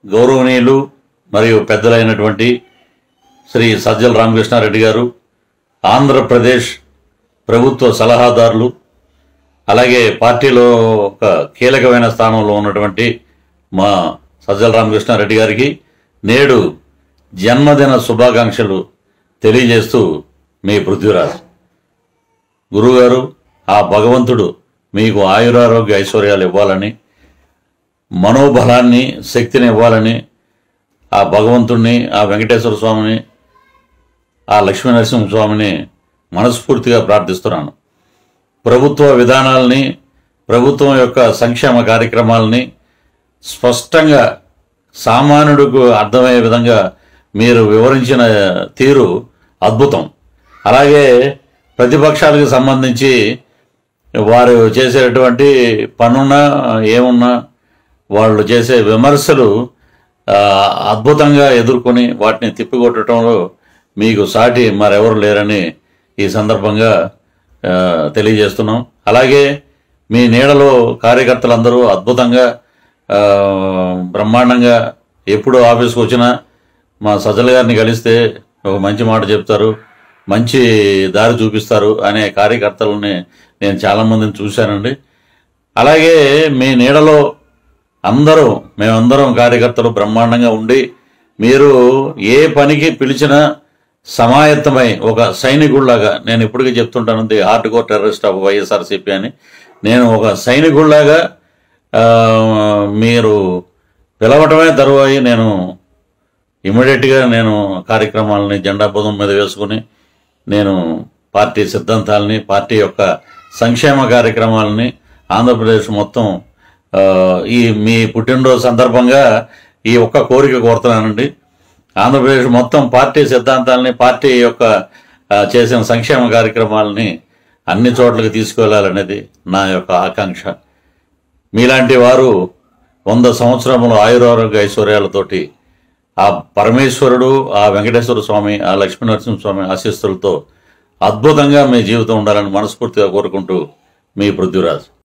గౌరవనీయులు మరియు పెద్దలైనటువంటి శ్రీ సజ్జల రామకృష్ణారెడ్డి గారు ఆంధ్రప్రదేశ్ ప్రభుత్వ సలహాదారులు అలాగే పార్టీలో ఒక కీలకమైన స్థానంలో ఉన్నటువంటి మా సజ్జల రామకృష్ణారెడ్డి గారికి నేడు జన్మదిన శుభాకాంక్షలు తెలియజేస్తూ మీ పృథ్వీరాజ్ గురువుగారు ఆ భగవంతుడు మీకు ఆయురారోగ్య ఐశ్వర్యాలు ఇవ్వాలని మనోబలాన్ని శక్తిని ఇవ్వాలని ఆ భగవంతుణ్ణి ఆ వెంకటేశ్వర స్వామిని ఆ లక్ష్మీ నరసింహ స్వామిని మనస్ఫూర్తిగా ప్రార్థిస్తున్నాను ప్రభుత్వ విధానాలని ప్రభుత్వం యొక్క సంక్షేమ కార్యక్రమాలని స్పష్టంగా సామాన్యుడికి అర్థమయ్యే విధంగా మీరు వివరించిన తీరు అద్భుతం అలాగే ప్రతిపక్షాలకు సంబంధించి వారు చేసేటువంటి పనున్నా ఏమున్నా వాళ్ళు చేసే విమర్శలు ఆ, అద్భుతంగా ఎదుర్కొని వాటిని తిప్పికొట్టడంలో మీకు సాటి మరెవరు లేరని ఈ సందర్భంగా ఆ, తెలియజేస్తున్నాం అలాగే మీ నీడలో కార్యకర్తలందరూ అద్భుతంగా ఆ, బ్రహ్మాండంగా ఎప్పుడు ఆఫీస్కి వచ్చినా మా సజ్జల గారిని కలిస్తే ఒక మంచి మాట చెప్తారు మంచి దారి చూపిస్తారు అనే కార్యకర్తలని నేను చాలామందిని చూశానండి అలాగే మీ నీడలో అందరూ మేమందరం కార్యకర్తలు బ్రహ్మాండంగా ఉండి మీరు ఏ పనికి పిలిచినా సమాయత్తమై ఒక సైనికుల్లాగా నేను ఇప్పటికీ చెప్తుంటాను the hard core terrorist of YSRCP అని నేను ఒక సైనికుల్లాగా ఆ, మీరు పిలవటమే తరువాయి నేను ఇమీడియట్గా నేను కార్యక్రమాలని జెండా బోధం మీద వేసుకుని నేను పార్టీ సిద్ధాంతాలని పార్టీ యొక్క సంక్షేమ కార్యక్రమాలని ఆంధ్రప్రదేశ్ మొత్తం ఆ, ఈ మీ పుట్టినరోజు సందర్భంగా ఈ ఒక్క కోరిక కోరుతున్నానండి ఆంధ్రప్రదేశ్ మొత్తం పార్టీ సిద్ధాంతాలని పార్టీ యొక్క ఆ, చేసిన సంక్షేమ కార్యక్రమాలని అన్ని చోట్లకి తీసుకువెళ్ళాలనేది నా యొక్క ఆకాంక్ష మీలాంటి వారు వంద సంవత్సరముల ఆయురారోగ్య ఐశ్వర్యాలతోటి ఆ పరమేశ్వరుడు ఆ వెంకటేశ్వర స్వామి ఆ లక్ష్మీ నరసింహ స్వామి ఆశీస్సులతో అద్భుతంగా మీ జీవితం ఉండాలని మనస్ఫూర్తిగా కోరుకుంటూ మీ పృథ్వీరాజ్